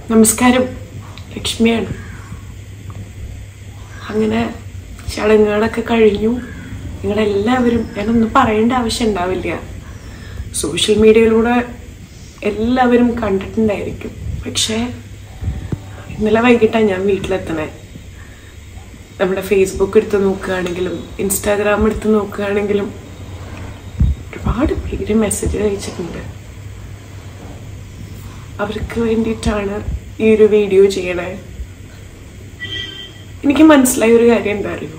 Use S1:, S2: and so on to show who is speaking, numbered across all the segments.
S1: നമസ്കാരം ലക്ഷ്മിയാണ് അങ്ങനെ ചടങ്ങുകളൊക്കെ കഴിഞ്ഞു നിങ്ങളെല്ലാവരും ഞാനൊന്നും പറയേണ്ട ആവശ്യം ഉണ്ടാവില്ല സോഷ്യൽ മീഡിയയിലൂടെ എല്ലാവരും കണ്ടിട്ടുണ്ടായിരിക്കും പക്ഷേ ഇന്നലെ വൈകിട്ടാണ് ഞാൻ വീട്ടിലെത്തണേ നമ്മുടെ ഫേസ്ബുക്ക് എടുത്ത് നോക്കുകയാണെങ്കിലും ഇൻസ്റ്റാഗ്രാം എടുത്ത് നോക്കുകയാണെങ്കിലും ഒരുപാട് പേര് മെസ്സേജ് അയച്ചിട്ടുണ്ട് അവർക്ക് വേണ്ടിയിട്ടാണ് ഈ ഒരു വീഡിയോ ചെയ്യണേ എനിക്ക് മനസ്സിലായ ഒരു കാര്യം എന്താ അറിയോ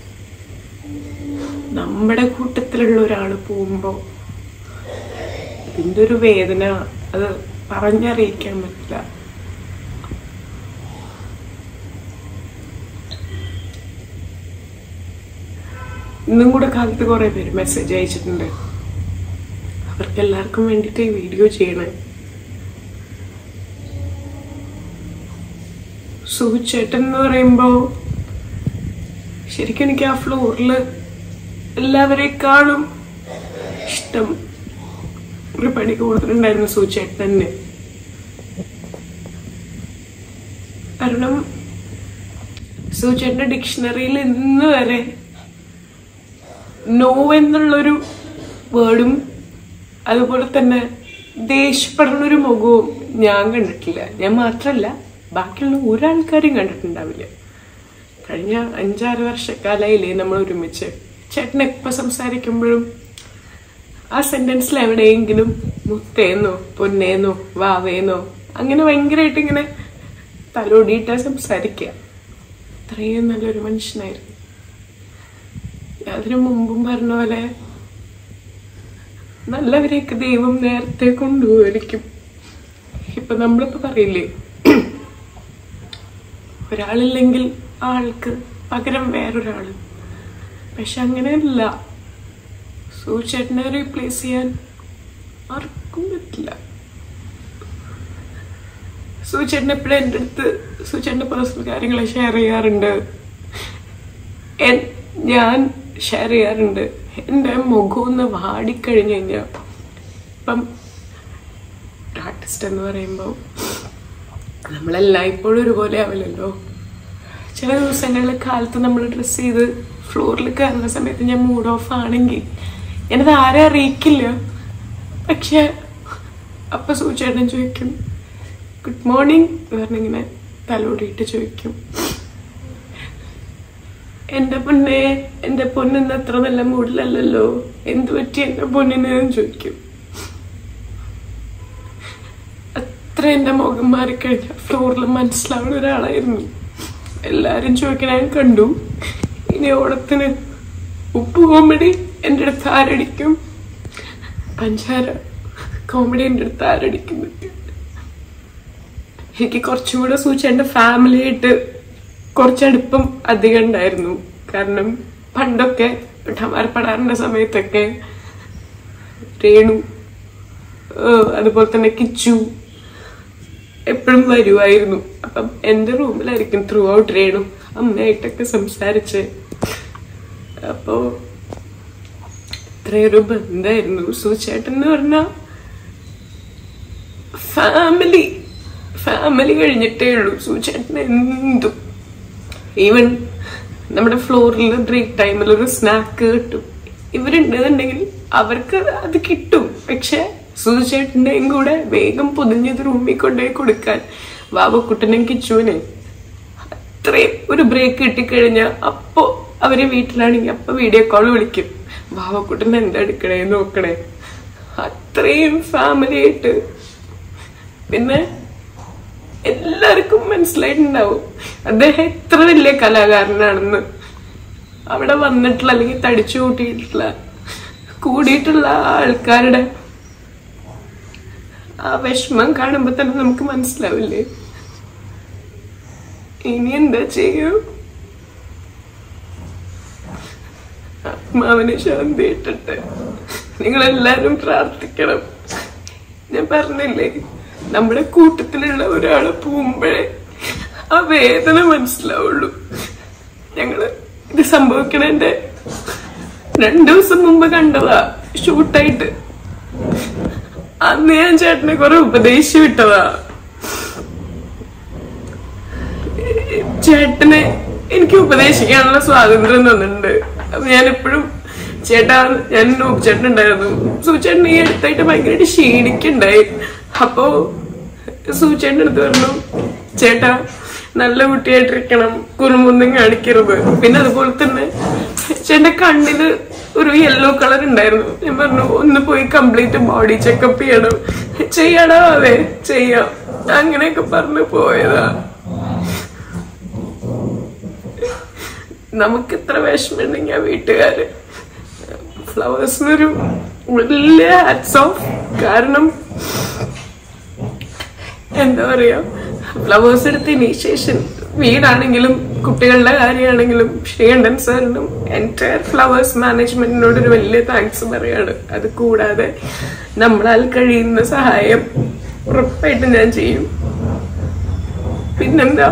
S1: നമ്മുടെ കൂട്ടത്തിലുള്ള ഒരാൾ പോകുമ്പോൾ അതിൻ്റെ ഒരു വേദന അത് പറഞ്ഞറിയിക്കാൻ പറ്റില്ല ഇന്നും കൂടെ കാലത്ത് കുറെ പേര് മെസ്സേജ് അയച്ചിട്ടുണ്ട് അവർക്ക് എല്ലാവർക്കും വേണ്ടിയിട്ട് ഈ വീഡിയോ ചെയ്യണേ സുചേട്ടൻ എന്ന് പറയുമ്പോ ശരിക്കും എനിക്ക് ആ ഫ്ലോറിൽ എല്ലാവരെക്കാളും ഇഷ്ടം ഒരു പണി കൂടുതലുണ്ടായിരുന്നു സുചേട്ടൻ തന്നെ കാരണം സുചേട്ടന്റെ ഡിക്ഷണറിയിൽ ഇന്ന് വരെ നോ എന്നുള്ളൊരു വേർഡും അതുപോലെ തന്നെ ദേഷ്യപ്പെടുന്ന ഒരു മുഖവും ഞാൻ കണ്ടിട്ടില്ല ഞാൻ മാത്രല്ല ബാക്കിയുള്ള ഒരാൾക്കാരും കണ്ടിട്ടുണ്ടാവില്ല കഴിഞ്ഞ അഞ്ചാറ് വർഷക്കാലായില്ലേ നമ്മൾ ഒരുമിച്ച് ചേട്ടൻ എപ്പോൾ സംസാരിക്കുമ്പോഴും ആ സെന്റൻസിൽ എവിടെയെങ്കിലും മുത്തേന്നോ പൊന്നേന്നോ വാവേന്നോ അങ്ങനെ ഭയങ്കരമായിട്ട് ഇങ്ങനെ തലോടിയിട്ടാ സംസാരിക്കുക അത്രയും നല്ലൊരു മനുഷ്യനായിരുന്നു അതിനു മുമ്പും പറഞ്ഞ പോലെ നല്ലവരെയൊക്കെ ദൈവം നേരത്തെ കൊണ്ടുപോയിരിക്കും ഇപ്പൊ നമ്മളിപ്പോ പറയില്ലേ ഒരാളില്ലെങ്കിൽ ആ ആൾക്ക് പകരം വേറൊരാള് പക്ഷെ അങ്ങനെയല്ല സൂചേട്ടനെ റീപ്ലേസ് ചെയ്യാൻ ആർക്കും പറ്റില്ല സൂചേട്ടൻ എപ്പോഴും എൻ്റെ അടുത്ത് സൂചേട്ടൻ്റെ പേഴ്സണൽ കാര്യങ്ങൾ ഷെയർ ചെയ്യാറുണ്ട് എൻ- ഞാൻ ഷെയർ ചെയ്യാറുണ്ട് എൻ്റെ മുഖം ഒന്ന് വാടിക്കഴിഞ്ഞു കഴിഞ്ഞാൽ ഇപ്പം ഒരു ആർട്ടിസ്റ്റ് എന്ന് പറയുമ്പോൾ നമ്മളെല്ലായ്പ്പോഴും ഒരുപോലെ ആവില്ലല്ലോ ചില ദിവസങ്ങളിൽ കാലത്ത് നമ്മൾ ഡ്രസ്സ് ചെയ്ത് ഫ്ലോറിൽ കയറുന്ന സമയത്ത് ഞാൻ മൂഡ് ഓഫ് ആണെങ്കിൽ ഞാനത് ആരെ അറിയിക്കില്ല പക്ഷെ അപ്പൊ സൂചേട്ടൻ ചോദിക്കും ഗുഡ് മോർണിംഗ് പറഞ്ഞിങ്ങനെ തലോടിയിട്ട് ചോദിക്കും എന്റെ പൊന്നെ എന്റെ പൊന്നിന്ന് അത്ര നല്ല മൂഡിലല്ലല്ലോ എന്ത് പറ്റി എന്റെ പൊന്നിന് എന്ന് ചോദിക്കും അത്ര എന്റെ മുഖം മാറിക്കഴിഞ്ഞ ഫ്ലോറിൽ മനസ്സിലാവുന്ന ഒരാളായിരുന്നു എല്ലാരും ചോദിക്കണ ഞാൻ കണ്ടു ഇനി ഓണത്തിന് ഉപ്പ് കോമഡി എൻ്റെ അടുത്ത് ആരടിക്കും പഞ്ചാര കോമഡി എൻ്റെ അടുത്ത് ആരടിക്കുന്നുണ്ട് എനിക്ക് കുറച്ചും കൂടെ സൂചിച്ച എൻ്റെ ഫാമിലിയായിട്ട് കുറച്ചടുപ്പം അധികം ഉണ്ടായിരുന്നു കാരണം പണ്ടൊക്കെ ടമാരപ്പെടാറിന്റെ സമയത്തൊക്കെ രേണു ഏഹ് അതുപോലെ തന്നെ കിച്ചു എപ്പോഴും വരുമായിരുന്നു അപ്പം എൻ്റെ റൂമിലായിരിക്കും ത്രൂ ഔട്ട് രേണു അമ്മയായിട്ടൊക്കെ സംസാരിച്ച് അപ്പോ ഇത്രയൊരു ബന്ധമായിരുന്നു സൂചേട്ടൻ എന്ന് പറഞ്ഞാൽ ഫാമിലി ഫാമിലി കഴിഞ്ഞിട്ടേ ഉള്ളൂ സൂചേട്ടൻ എന്തും ഈവൻ നമ്മുടെ ഫ്ലോറിൽ ബ്രേക്ക് ടൈമിൽ ഒരു സ്നാക്ക് കിട്ടും ഇവരുണ്ടെന്നുണ്ടെങ്കിൽ അവർക്ക് അത് കിട്ടും പക്ഷെ സുചേട്ടന്റെയും കൂടെ വേഗം പൊതിഞ്ഞത് റൂമിൽ കൊണ്ടുപോയി കൊടുക്കാൻ വാവക്കുട്ടനും കിച്ചുവിനെ അത്രയും ഒരു ബ്രേക്ക് കിട്ടിക്കഴിഞ്ഞാൽ അപ്പോ അവര് വീട്ടിലാണെങ്കിൽ അപ്പൊ വീഡിയോ കോൾ വിളിക്കും വാവക്കുട്ടൻ എന്താ എടുക്കണേ നോക്കണേ അത്രയും ഫാമിലി ആയിട്ട് പിന്നെ എല്ലാവർക്കും മനസ്സിലായിട്ടുണ്ടാവും അദ്ദേഹം എത്ര വലിയ കലാകാരനാണെന്ന് അവിടെ വന്നിട്ടുള്ള അല്ലെങ്കിൽ തടിച്ചു കൂട്ടിയിട്ടുള്ള കൂടിയിട്ടുള്ള ആൾക്കാരുടെ ആ വിഷമം കാണുമ്പോ തന്നെ നമുക്ക് മനസ്സിലാവില്ലേ ഇനി എന്താ ചെയ്യൂ ആത്മാവിന് ശാന്തി ഇട്ടിട്ട് നിങ്ങൾ എല്ലാരും പ്രാർത്ഥിക്കണം ഞാൻ പറഞ്ഞില്ലേ നമ്മുടെ കൂട്ടത്തിലുള്ള ഒരാള് പോകുമ്പോഴേ ആ വേദന മനസ്സിലാവുള്ളൂ ഞങ്ങള് ഇത് സംഭവിക്കണേന്റെ രണ്ടു ദിവസം മുമ്പ് കണ്ടതാ ഷൂട്ടായിട്ട് അന്ന് ഞാൻ ചേട്ടനെ കുറെ ഉപദേശിച്ചു വിട്ടതാ ചേട്ടന് എനിക്ക് ഉപദേശിക്കാനുള്ള സ്വാതന്ത്ര്യം തന്നിട്ടുണ്ട് അപ്പൊ ഞാൻ എപ്പോഴും ചേട്ടാ ഞാൻ ചേട്ടൻ ഉണ്ടായിരുന്നു സൂചേട്ടൻ ഈ അടുത്തായിട്ട് ഭയങ്കരമായിട്ട് ക്ഷീണിക്കുണ്ടായി അപ്പോ സൂചേട്ടൻ അടുത്ത് പറഞ്ഞു ചേട്ടാ നല്ല കുട്ടിയായിട്ടിരിക്കണം കുറുമൊന്നും കാണിക്കരുത് പിന്നെ അതുപോലെ തന്നെ ചേട്ടന്റെ കണ്ണില് ഒരു യെല്ലോ കളർ ഉണ്ടായിരുന്നു ഞാൻ പറഞ്ഞു ഒന്ന് പോയി കംപ്ലീറ്റ് ബോഡി ചെക്കപ്പ് ചെയ്യണം ചെയ്യടാ അതെ ചെയ്യാം അങ്ങനെയൊക്കെ പറഞ്ഞു പോയതാ നമുക്ക് ഇത്ര വിഷമമുണ്ടെങ്കിൽ ആ വീട്ടുകാര് ഫ്ലവേഴ്സിനൊരു വലിയ ഹാറ്റ്സ് ഓഫ് കാരണം എന്താ പറയാ ഫ്ലവേഴ്സ് എടുത്ത ഇനീഷ്യേഷൻ വീടാണെങ്കിലും കുട്ടികളുടെ കാര്യമാണെങ്കിലും ശ്രീകണ്ഠൻ സാറിനും എൻറ്റയർ ഫ്ലവേഴ്സ് മാനേജ്മെന്റിനോട് ഒരു വലിയ താങ്ക്സ് പറയാണ് അത് കൂടാതെ നമ്മളാൽ കഴിയുന്ന സഹായം ഉറപ്പായിട്ടും ഞാൻ ചെയ്യും പിന്നെന്താ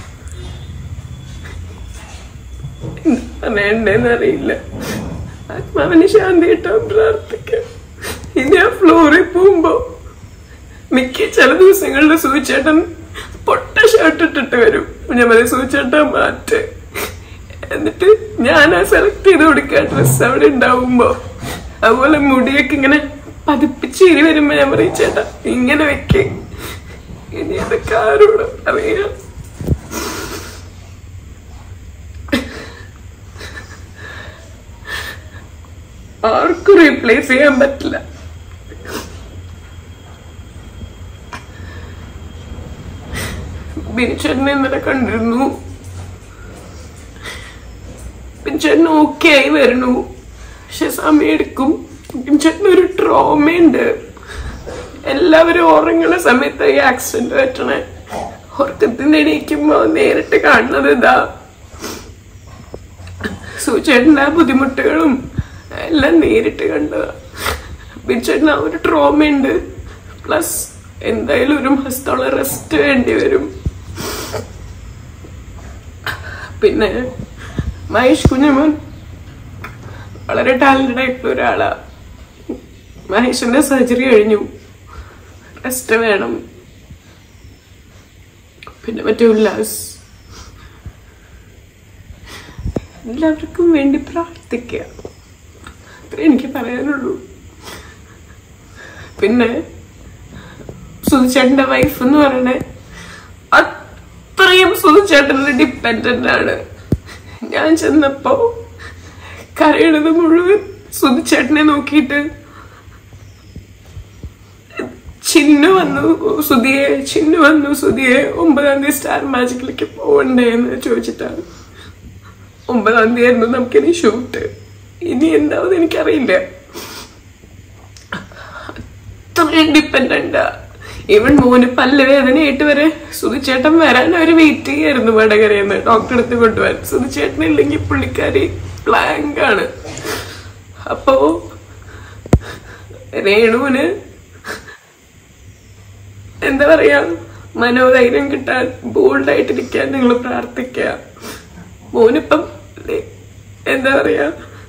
S1: എന്താ പറയണ്ടേന്ന് അറിയില്ല ആത്മാവിന് ശാന്തി കിട്ടാൻ പ്രാർത്ഥിക്കാം ഇനി ആ ഫ്ലോറിൽ പോകുമ്പോ മിക്ക ചില ദിവസങ്ങളിൽ സൂചേട്ടൻ പൊട്ട ഷർട്ട് ഇട്ടിട്ട് വരും ഞാൻ പറയും സൂചേട്ടൻ മാറ്റ് എന്നിട്ട് ഞാൻ ആ സെലക്ട് ചെയ്ത് കൊടുക്കുക ഡ്രസ് അവിടെ ഉണ്ടാവുമ്പോ അതുപോലെ മുടിയൊക്കെ ഇങ്ങനെ പതിപ്പിച്ചിരി വരുമ്പോ ഞാൻ പറയും ചേട്ടാ ഇങ്ങനെ വെക്കേ ഇനി അതൊക്കെ ആരോട് അറിയാം ആർക്കും റീപ്ലേസ് ചെയ്യാൻ പറ്റില്ല ബിനിച്ചേട്ടനെ ഇന്നലെ കണ്ടിരുന്നു ബിനിച്ചേട്ടൻ ഓക്കെ ആയി വരണു പക്ഷെ സമയം എടുക്കും ബിനിച്ചേട്ടൻ ഒരു ട്രോമയുണ്ട് എല്ലാവരും ഉറങ്ങുന്ന സമയത്ത് ഈ ആക്സിഡന്റ് പറ്റണേ ഉറക്കത്തിന് എണീക്കുമ്പോ നേരിട്ട് കാണുന്നത് ഇതാ സൂചേട്ടൻ്റെ ആ ബുദ്ധിമുട്ടുകളും എല്ലാം നേരിട്ട് കണ്ടതാ ബിനിച്ചേട്ടന് ആ ഒരു ട്രോമയുണ്ട് പ്ലസ് എന്തായാലും ഒരു മാസത്തോളം റെസ്റ്റ് വേണ്ടി വരും പിന്നെ മഹേഷ് കുഞ്ഞമ്മൻ വളരെ ടാലന്റഡ് ആയിട്ടുള്ള ഒരാളാ മഹേഷിന്റെ സർജറി കഴിഞ്ഞു റെസ്റ്റ് വേണം പിന്നെ മറ്റേ ഉല്ലാസ് എല്ലാവർക്കും വേണ്ടി പ്രാർത്ഥിക്കുക അത്രേ എനിക്ക് പറയാനുള്ളൂ പിന്നെ സുധിച്ചേട്ടന്റെ വൈഫ് എന്ന് പറയണേ അത്രയും സുധിച്ചേട്ടന് ഡിപ്പെൻഡന്റ് ആണ് ഞാൻ ചെന്നപ്പോ കരയണത് മുഴുവൻ സുധിച്ചേട്ടനെ നോക്കിയിട്ട് ചിന്നു വന്നു സുധിയെ ചിന്നു വന്നു സുധിയെ ഒമ്പതാം തീയതി സ്റ്റാർ മാജിക്കിലേക്ക് പോകണ്ടേ എന്ന് ചോദിച്ചിട്ടാണ് ഒമ്പതാം തീയതി ആയിരുന്നു നമുക്കിനി ഷൂട്ട് ഇനി എന്താവും എനിക്കറിയില്ല അത്രയും ഡിപ്പെൻഡന്റാ ഈവൻ മോന് പല്ല് വേദനയായിട്ട് വരെ സുധിച്ചേട്ടൻ വരാൻ അവര് വെയിറ്റ് ചെയ്യായിരുന്നു വടകരയെന്ന് ഡോക്ടറെ അടുത്ത് കൊണ്ടുപോകാൻ സുധിച്ചേട്ടൻ ഇല്ലെങ്കിൽ പുള്ളിക്കാരി ബ്ലാങ്ക് ആണ് അപ്പോ രേണുവിന് എന്താ പറയാ മനോധൈര്യം കിട്ടാൻ ബോൾഡായിട്ടിരിക്കാൻ നിങ്ങൾ പ്രാർത്ഥിക്കുക മോനിപ്പം ദേ, എന്താ പറയാ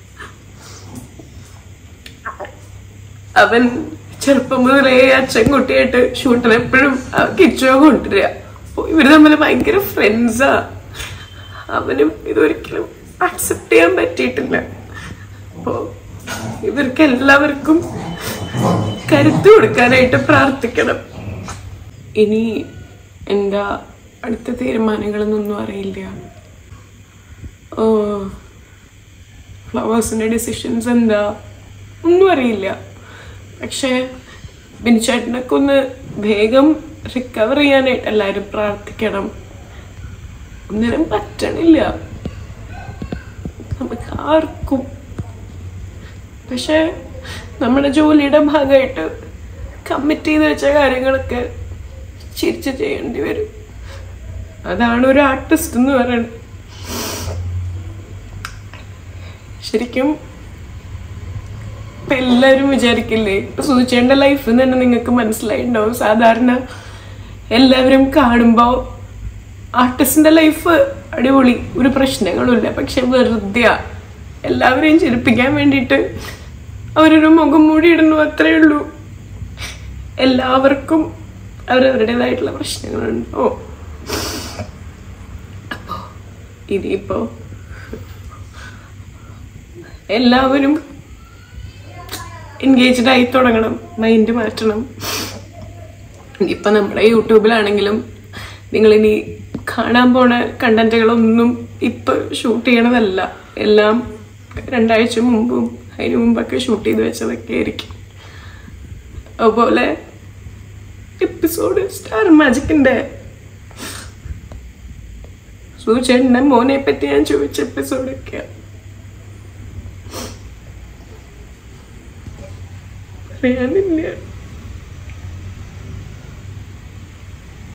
S1: അവൻ ചെറുപ്പം മുതലേ അച്ഛൻ കുട്ടിയായിട്ട് ഷൂട്ടിന് എപ്പോഴും കിച്ചോ കൊണ്ടുവരിക അപ്പൊ ഇവര് തമ്മിൽ ഭയങ്കര ഫ്രണ്ട്സാ അവനും ഇതൊരിക്കലും അക്സെപ്റ്റ് ചെയ്യാൻ പറ്റിയിട്ടില്ല അപ്പോ ഇവർക്ക് എല്ലാവർക്കും കരുത്ത് കൊടുക്കാനായിട്ട് പ്രാർത്ഥിക്കണം ഇനി എന്താ അടുത്ത തീരുമാനങ്ങളൊന്നും അറിയില്ല ഓ ഫ്ലവേഴ്സിന്റെ ഡിസിഷൻസ് എന്താ ഒന്നും അറിയില്ല പക്ഷേ ബിനിച്ചേട്ടനൊക്കെ ഒന്ന് വേഗം റിക്കവർ ചെയ്യാനായിട്ട് എല്ലാവരും പ്രാർത്ഥിക്കണം ഒന്നിനും പറ്റണില്ല നമുക്ക് ആർക്കും പക്ഷെ നമ്മുടെ ജോലിയുടെ ഭാഗമായിട്ട് കമ്മിറ്റ് ചെയ്ത് വെച്ച കാര്യങ്ങളൊക്കെ ചിരിച്ച് ചെയ്യേണ്ടി വരും അതാണ് ഒരു ആർട്ടിസ്റ്റ് എന്ന് പറയുന്നത് ശരിക്കും ഇപ്പൊ എല്ലാവരും വിചാരിക്കില്ലേ ഇപ്പൊ സുചേണ്ട ലൈഫ് തന്നെ നിങ്ങൾക്ക് മനസ്സിലായിട്ടുണ്ടാവും സാധാരണ എല്ലാവരും കാണുമ്പോ ആർട്ടിസ്റ്റിന്റെ ലൈഫ് അടിപൊളി ഒരു പ്രശ്നങ്ങളുമില്ല പക്ഷെ വെറുതെ എല്ലാവരെയും ചിരിപ്പിക്കാൻ വേണ്ടിയിട്ട് അവരൊരു മുഖം മൂടി ഇടുന്നു അത്രേ ഉള്ളൂ എല്ലാവർക്കും അവരവരുടേതായിട്ടുള്ള പ്രശ്നങ്ങളുണ്ട് ഓ ഇനിയിപ്പോ എല്ലാവരും എൻഗേജ്ഡ് ആയി തുടങ്ങണം മൈൻഡ് മാറ്റണം ഇപ്പൊ നമ്മുടെ യൂട്യൂബിലാണെങ്കിലും നിങ്ങൾ ഇനി കാണാൻ പോണ കണ്ടന്റുകളൊന്നും ഇപ്പൊ ഷൂട്ട് ചെയ്യണതല്ല എല്ലാം രണ്ടാഴ്ച മുമ്പും അതിന് മുമ്പൊക്കെ ഷൂട്ട് ചെയ്ത് വെച്ചതൊക്കെ ആയിരിക്കും അതുപോലെ എപ്പിസോഡ് സ്റ്റാർ മാജിക്കിന്റെ സൂചേട്ടന്റെ മോനെ പറ്റി ഞാൻ ചോദിച്ച എപ്പിസോഡൊക്കെ അറിയാനില്ല